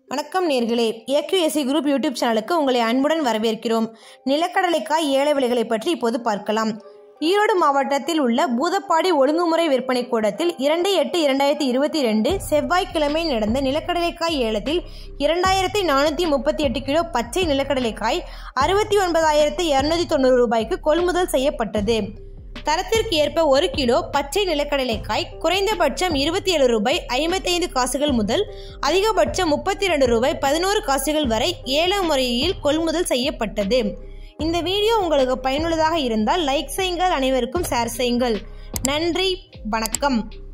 வணக்கம் நேர்களே AQSC group YouTube சேனலுக்கு உங்களை அன்புடன் வரவேற்கிறோம் நிலக்கடலைக்காய் ஏல விலைகளை பற்றி இப்போது பார்க்கலாம் ஈரோடு மாவட்டத்தில் உள்ள பூதப்பாடி ஒழுங்குமுறை விற்பனை கூடத்தில் இரண்டு எட்டு இரண்டாயிரத்தி இருபத்தி ரெண்டு செவ்வாய்க்கிழமை நடந்த நிலக்கடலைக்காய் ஏலத்தில் இரண்டாயிரத்தி நானூற்றி முப்பத்தி எட்டு கிலோ பச்சை நிலக்கடலைக்காய் அறுபத்தி ஒன்பதாயிரத்தி இரநூத்தி தொண்ணூறு ரூபாய்க்கு கொள்முதல் செய்யப்பட்டது தரத்திற்கு ஏற்ப ஒரு கிலோ பச்சை நிலக்கடலைக்காய் குறைந்தபட்சம் இருபத்தி ஏழு ரூபாய் ஐம்பத்தைந்து காசுகள் முதல் அதிகபட்சம் முப்பத்தி ரெண்டு ரூபாய் பதினோரு காசுகள் வரை ஏல முறையில் கொள்முதல் செய்யப்பட்டது இந்த வீடியோ உங்களுக்கு பயனுள்ளதாக இருந்தால் லைக் செய்யுங்கள் அனைவருக்கும் ஷேர் செய்யுங்கள் நன்றி வணக்கம்